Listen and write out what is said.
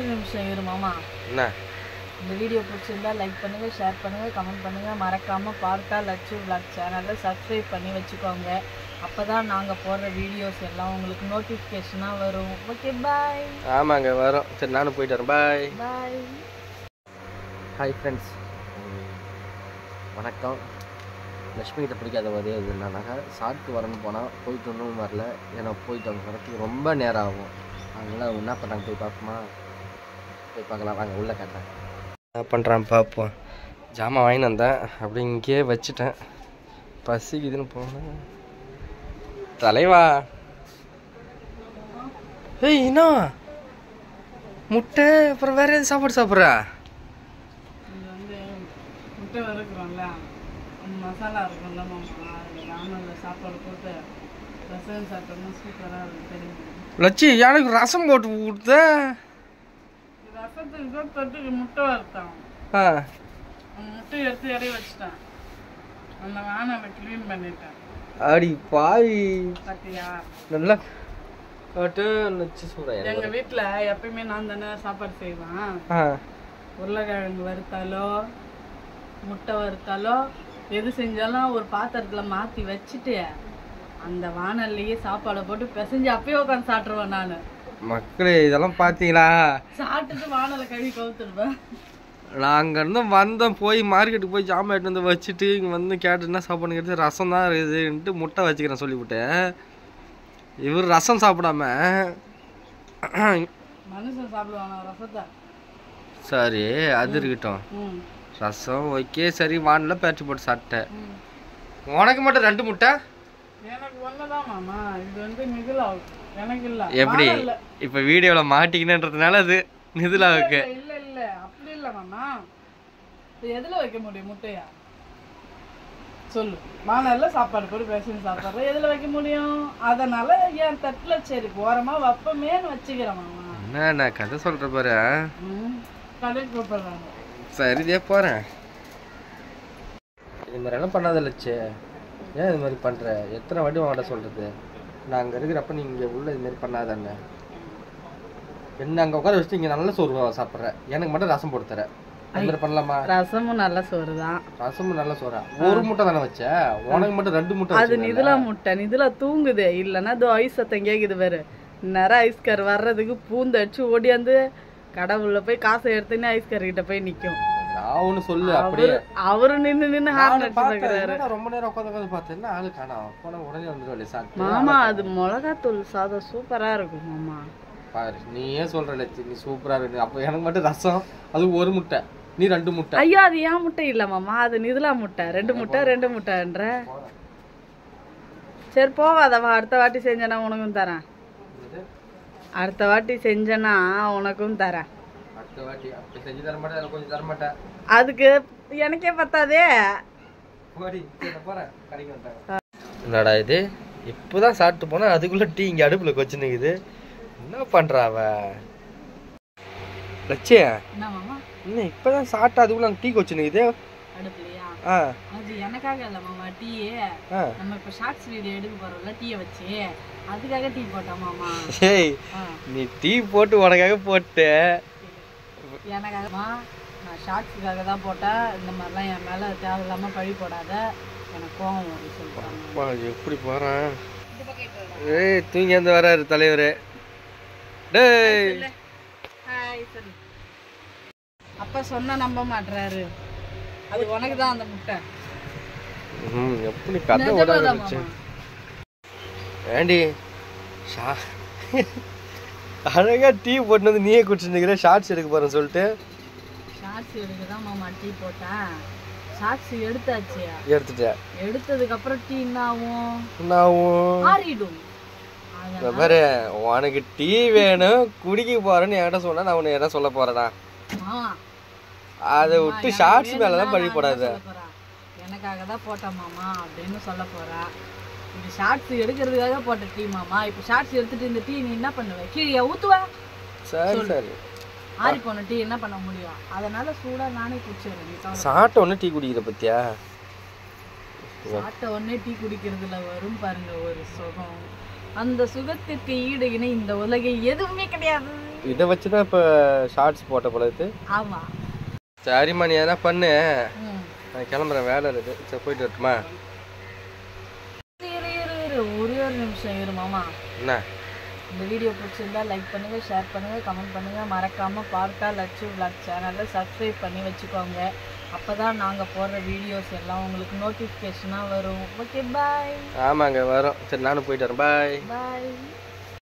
நிமிஷம் இரு மாமா என்ன இந்த வீடியோ பிடிச்சிருந்தா லைக் பண்ணுங்க ஷேர் பண்ணுங்க கமெண்ட் பண்ணுங்க மறக்காம பார்த்தா லட்சு vlog சேனலை சப்ஸ்கிரைப் பண்ணி வச்சுக்கோங்க அப்பதான் நாங்க போடுற வீடியோஸ் எல்லாம் உங்களுக்கு நோட்டிஃபிகேஷனா வரும் ஓகே பாய் ஆமாங்க வரோம் சரி நானும் போயிட்டு வரேன் பாய் பாய் ஹாய் ஃப்ரெண்ட்ஸ் வணக்கம் லக்ஷ்மி கிட்ட பிடிக்காத ஒரே இது என்னன்னாக்கா சாப்பிட்டு வரேன்னு போனால் போயிட்டு ஒன்றும் வரல ஏன்னா போயிட்டு அவங்க வரத்துக்கு ரொம்ப நேரம் ஆகும் அதனால அவங்க என்ன பண்ணுறாங்க போய் பார்ப்போமா போய் பார்க்கலாம் வாங்க உள்ளே காட்டுறேன் என்ன பண்ணுறான் பார்ப்போம் ஜாமான் வாங்கிட்டு வந்தேன் அப்படி இங்கேயே வச்சுட்டேன் பசிக்குதுன்னு போனேன் தலைவா ஏய் என்ன முட்டை அப்புறம் வேற எதுவும் சாப்பாடு சாப்பிட்றா இது வந்து முட்டை வறுக்கிறோம்ல அந்த மசாலா இருக்கும்ல மாமா அதில் ராமனில் சாப்பாடு போட்டு ரசம் சாப்பிட்டோம்னா சூப்பராக இருக்கும் தெரியுமா லட்சி எனக்கு ரசம் போட்டு கொடுத்த ரசத்துக்கு தான் தொட்டுக்கு முட்டை வறுத்தான் ஆ அந்த முட்டையை எடுத்து இடைய வச்சுட்டேன் அந்த வானலை க்ளீன் பண்ணிட்டேன் அடி பாவி பார்த்தியா நல்லா போட்டு லட்சி சொல்கிறேன் எங்க வீட்ல எப்பயுமே நான் தானே சாப்பாடு செய்வேன் ஆ உருளைக்கிழங்கு வறுத்தாலோ முட்டை வறுத்தாலோ எது செஞ்சாலும் ஒரு பாத்திரத்துல மாத்தி வச்சுட்டு அந்த வானல்லையே சாப்பாடை போட்டு பிசைஞ்சு அப்பயே உட்காந்து சாப்பிட்ருவேன் நான் மக்களே இதெல்லாம் பார்த்தீங்களா சாப்பிட்டுட்டு வானலை கழுவி கவுத்துடுவேன் நான் அங்கேருந்து வந்தேன் போய் மார்க்கெட்டுக்கு போய் ஜாமான் எடுத்து வந்து வச்சுட்டு இங்கே வந்து கேட்டு என்ன சாப்பாடு கேட்டு ரசம் தான் இருக்குதுன்ட்டு முட்டை வச்சுக்கிறேன் சொல்லிவிட்டேன் இவர் ரசம் சாப்பிடாம மனுஷன் சாப்பிடுவானா ரசத்தை சரி அது இருக்கட்டும் ம் ரசம் ஓகே சரி வானில் பேச்சு போட்டு சாப்பிட்டேன் ம். உனக்கு மட்டும் ரெண்டு முட்டை எனக்கு ஒண்ணுதான் மாமா இது வந்து மிகுலா எனக்கு இல்ல எப்படி வானல்ல. இப்போ வீடியோவில் மாட்டிக்கினன்றதுனால அது நிதிலாவுக்கு இல்ல இல்ல அப்படி இல்ல மாமா இது எதுல வைக்க முடியும் முட்டையா சொல்லு வானல்ல சாப்பாடு போட்டு பேசுன்னு சாப்பாடு எதுல வைக்க முடியும் அதனால என் தட்டுல சரி ஓரமா வப்பமேன்னு வச்சுக்கிறேன் மாமா என்ன நான் கதை சொல்கிற பாரு ம், கடைக்கு கூப்பிடுறாங்க சரிதே போகிறேன் இது மாதிரி எல்லாம் பண்ணாத லட்சு ஏன் இது மாதிரி பண்ணுற எத்தனை வாட்டி உங்கள்கிட்ட சொல்கிறது நான் அங்கே இருக்கிறப்ப நீ இங்கே உள்ள இது மாதிரி பண்ணாதானே என்ன அங்கே உட்கார வச்சுட்டு இங்கே நல்ல சோறு சாப்பிட்ற எனக்கு மட்டும் ரசம் போட்டு தர அது மாதிரி பண்ணலாமா ரசமும் நல்ல சோறு தான் ரசமும் நல்ல சோறா ஒரு முட்டை தானே வச்ச உனக்கு மட்டும் ரெண்டு முட்டை அது வச்சிருந்தேன்ல. நிதுலா முட்டை நிதுலா தூங்குது இல்லைன்னா இதோ ஐஸ் சத்தம் கேக்குது பாரு நேரம் ஐஸ்கார் வர்றதுக்கு பூந்து அடிச்சு ஓடியாந்து கடவுள்ல போய் காசை எடுத்துன்னு ஐஸ்கார் கிட்ட போய் நிக்கும் நான் ஒன்று சொல்லு அப்படியே அவரு நின்னு நின்னு ஹார்ன் நானும் அடிச்சு பார்த்தேன். பாக்குறாரு என்னடா ரொம்ப நேரம் உட்காந்து உட்காந்து பார்த்தேன் என்ன ஆளு காணோம் போன உடனே வந்துடுவாள் சாப்பிட்டு மாமா அது மிளகாத்தூள் சாதம் சூப்பரா இருக்கும் மாமா பாரு நீயே சொல்ற லட்சி நீ சூப்பரா இருக்கு அப்போ எனக்கு மட்டும் ரசம் அது ஒரு முட்டை நீ ரெண்டு முட்டை ஐயோ அது ஏன் முட்டை இல்ல மாமா அது நிதுலா முட்டை ரெண்டு முட்டை ரெண்டு முட்டைன்ற சரி போவாதவா அடுத்த வாட்டி செஞ்சனா உனக்கும் தரேன் அடுத்த வாட்டி செஞ்சனா உனக்கும் தரேன் அடுத்த வாட்டி அப்படி செஞ்சு தர மாட்டேன் எனக்கு கொஞ்சம் தர மாட்டேன் அதுக்கு எனக்கே பத்தாதே போடி சரி, நான் போறேன் கடைக்கு வந்துட்டாங்க என்னடா இது இப்போதான் சாப்பிட்டு போனா அதுக்குள்ள டீ இங்க அடுப்புல கொச்சு நிக்குது என்ன பண்றா அவ லட்சியா என்ன மாமா இன்னும் இப்பதான் சாப்பிட்டு அதுக்குள்ள அங்க டீ கொச்சு நிக்குது அடுப்புலையா ஆ அது எனக்காக இல்ல மாமா டீ ஆ நம்ம இப்ப ஷார்ட்ஸ் வீடியோ எடுக்க போறோம்ல டீயை வச்சு அதுக்காக டீ போட்டா மாமா ஏய் ஆ, நீ டீ போட்டு உனக்காக போட்டு எனக்காகமா நான் ஷார்ட்ஸுக்காக தான் போட்டேன் இந்த மாதிரிலாம் என் மேல தேவையில்லாம பழி போடாத எனக்கு கோவம் வரும் சொல்றாங்க அப்பா, எப்படி போறான் ஏய் தூங்கி வந்து வராரு தலைவர் டேய் ஹாய் சொல்லு அப்பா சொன்னா நம்ப மாட்றாரு அது உனக்கு தான் அந்த முட்டை ம், எப்படி கதை விட நிஜமாதான் ஆரம்பிச்சு மாமா. ஏண்டி ஷா அழகா டீ போட்டு வந்து நீயே குடிச்சுட்டு இருக்கிற ஷார்ட்ஸ் எடுக்க போறேன்னு சொல்லிட்டு ஷார்ட்ஸ் எடுக்க தான் மாமா டீ போட்டேன் ஷார்ட்ஸ் எடுத்தாச்சு எடுத்துட்டேன் எடுத்ததுக்கு அப்புறம் டீ என்ன ஆகும் நான் ஆறிடும் அத- இந்த பாரு உனக்கு டீ வேணும் குடிக்க போறேன்னு என்கிட்ட சொன்னா நான் உன்னை என்ன சொல்ல போறேனா மாமா அதை விட்டு ஷார்ட்ஸ் மேலதான் பழி நான் போடாத என்ன சொல்ல போறேன்? எனக்காக தான் போட்டேன் மாமா அப்படின்னு சொல்ல போறா இது ஷார்ட்ஸ் எடுக்கிறதுக்காக போட்ட டீ மாமா இப்போ ஷார்ட்ஸ் எடுத்துட்டு இந்த டீ நீ என்ன பண்ணுவ கீழே ஊத்துவ சரி சரி ஆறி போன டீ என்ன பண்ண முடியும் அதனால சூடா நானே குடிச்சிடுறேன் நீ கவலை- சாப்பிட்ட உடனே டீ குடிக்கிற பத்தியா சாப்பிட்ட உடனே டீ குடிக்கிறதுல வரும் பாருங்க ஒரு சுகம் அந்த சுகத்திற்கு ஈடு இணை இந்த உலகில் எதுவுமே கிடையாது இதை வச்சு தான் இப்போ ஷார்ட்ஸ் போட்ட போல இருக்கு ஆமா சரிம்மா நீ எதனா பண்ணு ம் நான் கிளம்புறேன் வேலை இருக்கு சரி போயிட்டு வரட்டுமா இரு இரு இரு ஒரே ஒரு நிமிஷம் இரு மாமா என்ன இந்த வீடியோ பிடிச்சிருந்தா லைக் பண்ணுங்க ஷேர் பண்ணுங்க கமெண்ட் பண்ணுங்க மறக்காம பார்க்கா லட்சு விளாக் சேனலை சப்ஸ்கிரைப் பண்ணி வச்சுக்கோங்க அப்பதான் நாங்க போடுற வீடியோஸ் எல்லாம் உங்களுக்கு நோட்டிஃபிகேஷனாக வரும் ஓகே பாய் ஆமாங்க வரோம் சரி நானும் போயிட்டு வரேன் பாய் பாய்